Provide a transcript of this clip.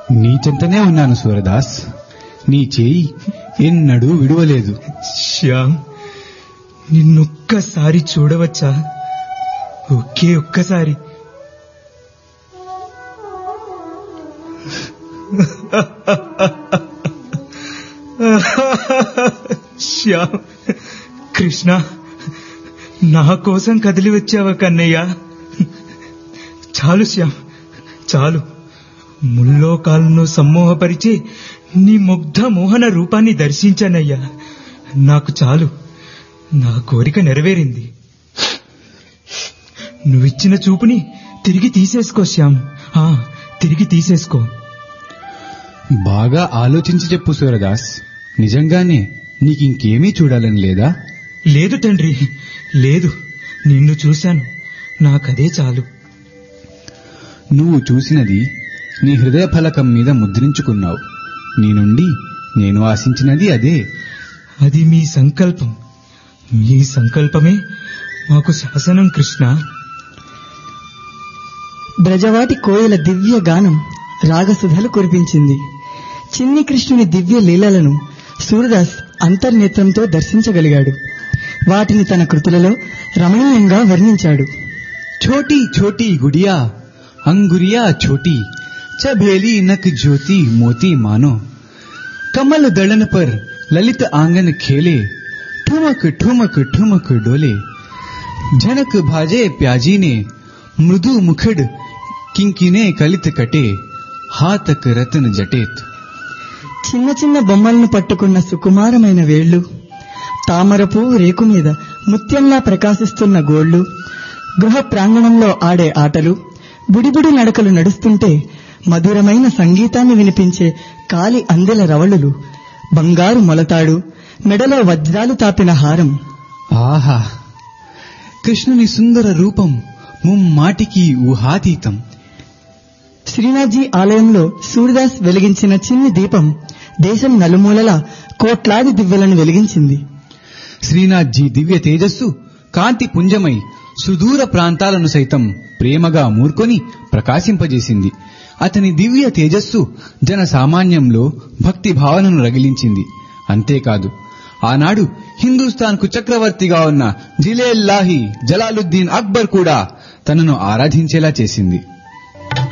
నీ చెంతనే ఉన్నాను సూరదాస్ నీ చేయి ఎన్నడూ విడువలేదు శ్యామ్ నిన్నొక్కసారి చూడవచ్చా ఒకే ఒక్కసారి శ్యామ్ కృష్ణ నా కోసం కదిలి వచ్చావా కన్నయ్య చాలు శ్యామ్ చాలు ముల్లోకాలను సమ్మోహపరిచే నీ ముగ్ధ మోహన రూపాన్ని దర్శించానయ్యా నాకు చాలు నా కోరిక నెరవేరింది నువ్విచ్చిన చూపుని తిరిగి తీసేసుకో శ్యామ్ ఆ తిరిగి తీసేసుకో బాగా ఆలోచించి చెప్పు సూరదాస్ నిజంగానే నీకింకేమీ చూడాలని లేదా లేదు తండ్రి లేదు నిన్ను చూశాను నాకదే చాలు నువ్వు చూసినది నీ హృదయ ఫలకం మీద ముద్రించుకున్నావు నీ నుండి నేను ఆశించినది అదే అది మీ సంకల్పం మీ సంకల్పమే మాకు శాసనం కృష్ణ బ్రజవాటి కోయల దివ్య గానం రాగసుధలు కురిపించింది చిన్ని కృష్ణుని దివ్య లీలలను సూరదాస్ అంతర్నేత్రంతో దర్శించగలిగాడు వాటిని తన కృతులలో రమణీయంగా వర్ణించాడు छोटी छोटी गुड़िया अंगुरिया छोटी चबेली नक ज्योति मोती मानो कमल दड़न पर ललित आंगन खेले ठुमक ठुमक ठुमक डोले झनक भाजे प्याजी ने मृदु मुखड़ किंकिने कलित कटे हातक रतन जटेत చిన్న చిన్న బొమ్మలను పట్టుకున్న సుకుమారమైన వేళ్లు తామర పువ్వు రేకు మీద ముత్యంలా ప్రకాశిస్తున్న గోళ్లు గృహ ప్రాంగణంలో ఆడే ఆటలు బుడిబుడి నడకలు నడుస్తుంటే మధురమైన సంగీతాన్ని వినిపించే కాలి అందెల రవళులు బంగారు మొలతాడు మెడలో వజ్రాలు తాపిన హారం ఆహా కృష్ణుని సుందర రూపం ముమ్మాటికి ఊహాతీతం శ్రీనాథ్జీ ఆలయంలో సూర్యదాస్ వెలిగించిన చిన్ని దీపం దేశం నలుమూలలా కోట్లాది దివ్యలను వెలిగించింది శ్రీనాథ్ జీ దివ్య తేజస్సు కాంతి పుంజమై సుదూర ప్రాంతాలను సైతం ప్రేమగా మూర్కొని ప్రకాశింపజేసింది అతని దివ్య తేజస్సు జన సామాన్యంలో భక్తి భావనను రగిలించింది అంతేకాదు ఆనాడు హిందూస్థాన్కు చక్రవర్తిగా ఉన్న జిలేల్లాహి జలాలుద్దీన్ అక్బర్ కూడా తనను ఆరాధించేలా చేసింది